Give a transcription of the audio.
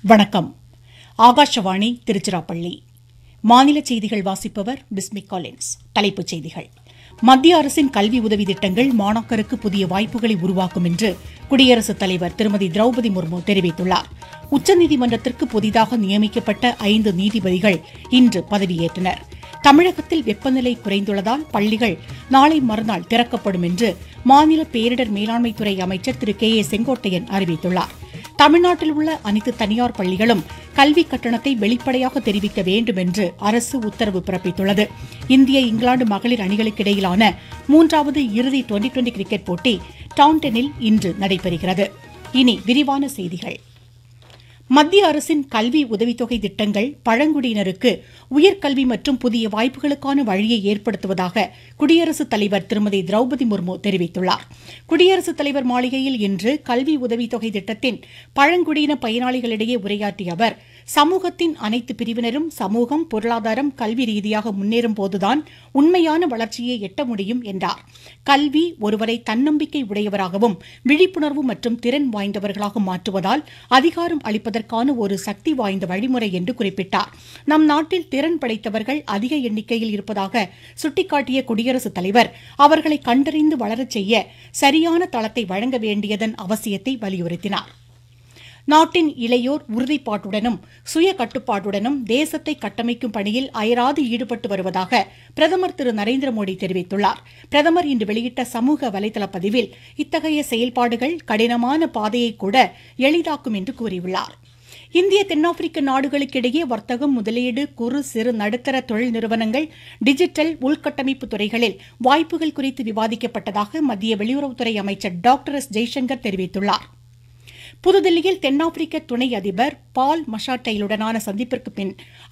வணக்கம் ஆகாஷவாணி திருச்சிராப்பள்ளி மாநில செய்திகள் வாசிப்பவர் பிஸ்மிக் காலின்ஸ் தலைப்புச் செய்திகள் மத்திய அரசின் கல்வி உதவி திட்டங்கள் மாணாக்கருக்கு புதிய வாய்ப்புகளை உருவாக்கும் என்று குடியரசுத் தலைவர் திருமதி திரௌபதி முர்மு தெரிவித்துள்ளார் உச்சநீதிமன்றத்திற்கு புதிதாக நியமிக்கப்பட்ட ஐந்து நீதிபதிகள் இன்று பதவியேற்றனர் தமிழகத்தில் வெப்பநிலை குறைந்துள்ளதால் பள்ளிகள் நாளை மறுநாள் திறக்கப்படும் என்று மாநில பேரிடர் மேலாண்மைத்துறை அமைச்சர் திரு கே ஏ செங்கோட்டையன் அறிவித்துள்ளார் தமிழ்நாட்டில் உள்ள அனைத்து தனியார் பள்ளிகளும் கல்விக் கட்டணத்தை வெளிப்படையாக தெரிவிக்க வேண்டும் என்று அரசு உத்தரவு பிறப்பித்துள்ளது இந்திய இங்கிலாந்து மகளிர் அணிகளுக்கிடையிலான மூன்றாவது இறுதி டுவெண்டி டுவெண்டி கிரிக்கெட் போட்டி டவுன்டனில் இன்று நடைபெறுகிறது இனி விரிவான செய்திகள் மத்திய அரசின் கல்வி உதவித்தொகை திட்டங்கள் பழங்குடியினருக்கு உயர்கல்வி மற்றும் புதிய வாய்ப்புகளுக்கான வழியை ஏற்படுத்துவதாக குடியரசுத் தலைவர் திருமதி திரௌபதி முர்மு தெரிவித்துள்ளார் குடியரசுத் தலைவர் மாளிகையில் இன்று கல்வி உதவித்தொகை திட்டத்தின் பழங்குடியின பயனாளிகளிடையே உரையாற்றிய அவர் சமூகத்தின் அனைத்து பிரிவினரும் சமூகம் பொருளாதாரம் கல்வி ரீதியாக முன்னேறும் போதுதான் உண்மையான வளர்ச்சியை எட்ட முடியும் என்றார் கல்வி ஒருவரை தன்னம்பிக்கை உடையவராகவும் விழிப்புணர்வு மற்றும் திறன் வாய்ந்தவர்களாக மாற்றுவதால் அதிகாரம் அளிப்பதற்கான ஒரு சக்தி வாய்ந்த வழிமுறை என்று குறிப்பிட்டார் நம் நாட்டில் திறன் படைத்தவர்கள் அதிக எண்ணிக்கையில் இருப்பதாக சுட்டிக்காட்டிய குடியரசுத் தலைவர் அவர்களை கண்டறிந்து வளரச் செய்ய சரியான தளத்தை வழங்க வேண்டியதன் அவசியத்தை வலியுறுத்தினார் நாட்டின் இளையோர் உறுதிப்பாட்டுடனும் சுய கட்டுப்பாட்டுடனும் தேசத்தை கட்டமைக்கும் பணியில் அயராது ஈடுபட்டு வருவதாக பிரதமர் திரு நரேந்திர மோடி தெரிவித்துள்ளார் பிரதமர் இன்று வெளியிட்ட சமூக வலைதள பதிவில் இத்தகைய செயல்பாடுகள் கடினமான பாதையை கூட எளிதாக்கும் என்று கூறியுள்ளார் இந்திய தென்னாப்பிரிக்க நாடுகளுக்கிடையே வர்த்தகம் முதலீடு குறு சிறு நடுத்தர தொழில் நிறுவனங்கள் டிஜிட்டல் உள்கட்டமைப்பு துறைகளில் வாய்ப்புகள் குறித்து விவாதிக்கப்பட்டதாக மத்திய வெளியுறவுத்துறை அமைச்சர் டாக்டர் எஸ் ஜெய்சங்கர் தெரிவித்துள்ளார் புதுதில்லியில் தென்னாப்பிரிக்க துணை அதிபர் பால் மஷாட்டைலுடனான சந்திப்பிற்கு பின்